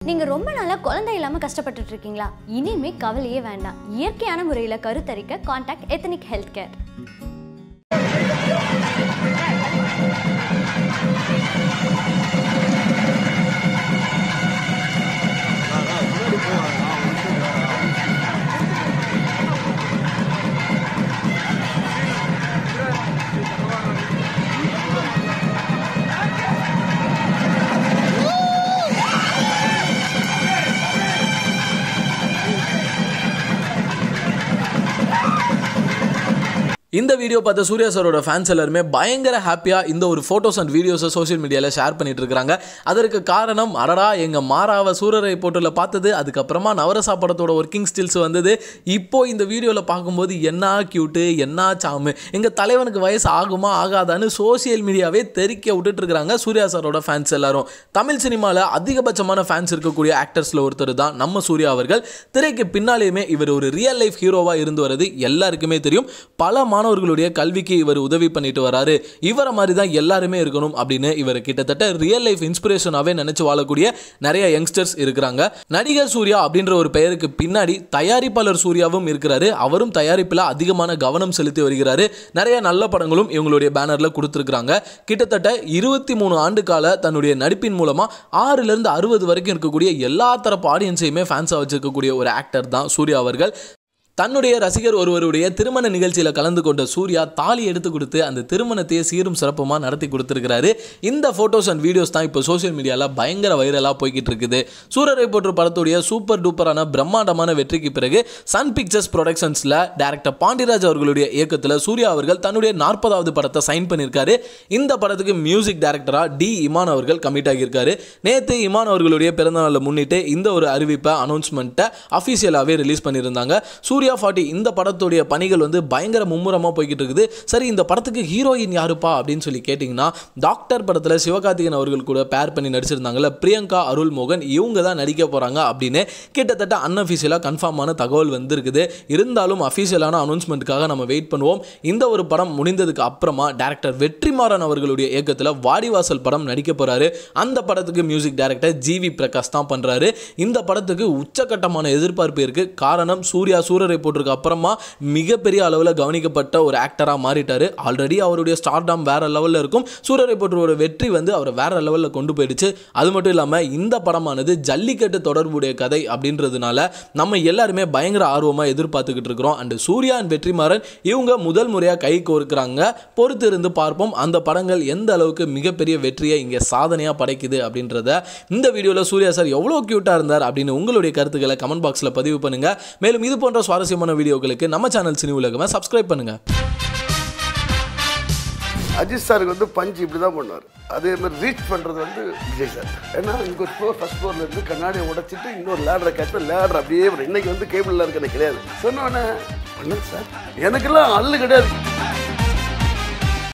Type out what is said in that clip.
நீங்க ரொம்ப நாளா குழந்தை இல்லாம கஷ்டப்பட்டுட்டு இருக்கீங்களா இனிமே கவலையே வேண்டாம் இயற்கையான முறையில கருத்தரிக்க காண்டாக்ட் எத்தனிக் ஹெல்த் கேர் இந்த வீடியோ பார்த்த சூர்யா சாரோட ஃபேன்ஸ் எல்லாருமே பயங்கர ஹாப்பியாக இந்த ஒரு ஃபோட்டோஸ் அண்ட் வீடியோஸை சோஷியல் மீடியாவில் ஷேர் பண்ணிட்டு இருக்காங்க அதற்கு காரணம் அடடா எங்கள் மாறாவ சூரரை போட்டில் பார்த்தது அதுக்கப்புறமா நவரசா படத்தோட ஒர்க்கிங் ஸ்டில்ஸ் வந்தது இப்போ இந்த வீடியோவில் பார்க்கும்போது என்ன க்யூட்டு என்ன சாமு எங்கள் தலைவனுக்கு வயசு ஆகுமா ஆகாதான்னு சோஷியல் மீடியாவே தெரிக்க விட்டுட்டு இருக்காங்க சூர்யா சாரோட ஃபேன்ஸ் எல்லாரும் தமிழ் சினிமாவில் அதிகபட்சமான ஃபேன்ஸ் இருக்கக்கூடிய ஆக்டர்ஸில் ஒருத்தர் தான் நம்ம சூர்யா அவர்கள் திரைக்கு பின்னாலேயுமே இவர் ஒரு ரியல் லைஃப் ஹீரோவாக இருந்து வர்றது எல்லாருக்குமே தெரியும் பல மாணவர்களுடைய கல்விக்கு இவர் உதவி பண்ணிட்டு வராரு இவரை மாதிரி தான் எல்லாருமே இருக்கணும் அப்படின்னு இவர் கிட்டத்தட்ட ரியல் லைஃப் இன்ஸ்பிரேஷனாகவே நினைச்சு வாழக்கூடிய நிறைய யங்ஸ்டர்ஸ் இருக்கிறாங்க நடிகர் சூர்யா அப்படின்ற ஒரு பெயருக்கு பின்னாடி தயாரிப்பாளர் சூர்யாவும் இருக்கிறாரு அவரும் தயாரிப்பில் அதிகமான கவனம் செலுத்தி வருகிறாரு நிறைய நல்ல படங்களும் இவங்களுடைய பேனர்ல கொடுத்துருக்காங்க கிட்டத்தட்ட இருபத்தி மூணு ஆண்டு கால தன்னுடைய நடிப்பின் மூலமா ஆறுல இருந்து அறுபது வரைக்கும் இருக்கக்கூடிய எல்லா தரப்பு ஆடியன்ஸையுமே ஃபேன்ஸாக வச்சிருக்கக்கூடிய ஒரு ஆக்டர் தான் சூர்யா அவர்கள் தன்னுடைய ரசிகர் ஒருவருடைய திருமண நிகழ்ச்சியில் கலந்து கொண்ட சூர்யா தாலி எடுத்து கொடுத்து அந்த திருமணத்தையே சீரும் சிறப்புமாக நடத்தி கொடுத்துருக்கிறாரு இந்த ஃபோட்டோஸ் அண்ட் வீடியோஸ் தான் இப்போ சோஷியல் மீடியாவில் பயங்கர வைரலாக போய்கிட்டு இருக்குது சூரரை போற்று படத்துடைய சூப்பர் டூப்பரான பிரம்மாண்டமான வெற்றிக்கு பிறகு சன் பிக்சர்ஸ் ப்ரொடக்ஷன்ஸில் டேரக்டர் பாண்டியராஜ் அவர்களுடைய இயக்கத்தில் சூர்யா அவர்கள் தன்னுடைய நாற்பதாவது படத்தை சைன் பண்ணியிருக்காரு இந்த படத்துக்கு மியூசிக் டைரக்டராக டி இமான் அவர்கள் கமிட் ஆகியிருக்காரு நேற்று இமான் அவர்களுடைய பிறந்தநாளை முன்னிட்டு இந்த ஒரு அறிவிப்பை அனௌன்ஸ்மெண்ட்டை அஃபீஷியலாகவே ரிலீஸ் பண்ணியிருந்தாங்க சூர்யா ஃபார்ட்டி இந்த படத்துடைய பணிகள் வந்து பயங்கர மும்முரமாக போய்கிட்டு இருக்குது சரி இந்த படத்துக்கு ஹீரோயின் யாருப்பா அப்படின்னு சொல்லி கேட்டிங்கன்னா டாக்டர் படத்தில் சிவகார்த்திகேயன் அவர்கள் கூட பேர் பண்ணி நடிச்சிருந்தாங்கல்ல பிரியங்கா அருள் மோகன் இவங்க தான் நடிக்க போகிறாங்க அப்படின்னு கிட்டத்தட்ட அன்அஃபீஷியலாக கன்ஃபார்மான தகவல் வந்திருக்குது இருந்தாலும் அஃபீஷியலான அனௌன்ஸ்மெண்ட்டுக்காக நம்ம வெயிட் பண்ணுவோம் இந்த ஒரு படம் முடிந்ததுக்கு அப்புறமா டேரக்டர் வெற்றிமாறன் அவர்களுடைய இயக்கத்தில் வாடிவாசல் படம் நடிக்க போகிறாரு அந்த படத்துக்கு மியூசிக் டைரக்டர் ஜிவி பிரகாஷ் தான் பண்ணுறாரு இந்த படத்துக்கு உச்சக்கட்டமான எதிர்பார்ப்பு இருக்குது காரணம் சூர்யா சூரரை போட்டிருக்க அப்புறமா மிகப்பெரிய அளவில் கவனிக்கப்பட்ட ஒரு ஆக்டராக மாறிட்டாரு ஆல்ரெடி அவருடைய ஸ்டார்டாம் வேற லெவலில் இருக்கும் சூரரை போற்றோட வெற்றி வந்து அவரை வேற லெவலில் கொண்டு போயிடுச்சு அது மட்டும் இல்லாமல் இந்த படமானது ஜல்லிக்கட்டு தொடர்புடைய கதை அப்படின்றதுனால நம்ம எல்லாருமே பயங்கர ஆர்வமாக எதிர்பார்த்துக்கிட்டு இருக்கிறோம் அண்ட் சூர்யா அண்ட் வெற்றிமாறன் இவங்க முதல் முறையாக கை கோர்க்குறாங்க பொறுத்து இருந்து பார்ப்போம் அந்த படங்கள் எந்த அளவுக்கு மிகப்பெரிய வெற்றியை இங்கே சாதனையாக படைக்குது அப்படின்றத இந்த வீடியோவில் சூர்யா சார் எவ்வளோ க்யூட்டாக இருந்தார் அப்படின்னு உங்களுடைய கருத்துக்களை கமெண்ட் பாக்ஸில் பதிவு பண்ணுங்க மேலும் இது போன்ற சுவாரஸ்யமான வீடியோக்களுக்கு நம்ம சேனல் சினி உலகமே சப்ஸ்கிரைப் பண்ணுங்க அஜித் சாருக்கு வந்து பஞ்ச் இப்படி தான் பண்ணுவார் அதே மாதிரி ரீச் பண்ணுறது வந்து விஜய் சார் ஏன்னா இங்கே ஒரு ஃப்ளோர் ஃபஸ்ட் ஃப்ளோரில் இருந்து கண்ணாடியை உடைச்சிட்டு இன்னொரு லேடரை கேட்டு லேடர் அப்படியே வரும். இன்னைக்கு வந்து கேபிளில் இருக்கிறது கிடையாது சொன்னோடனே பண்ணுங்க சார் எனக்கெல்லாம் அல்லு கிடையாது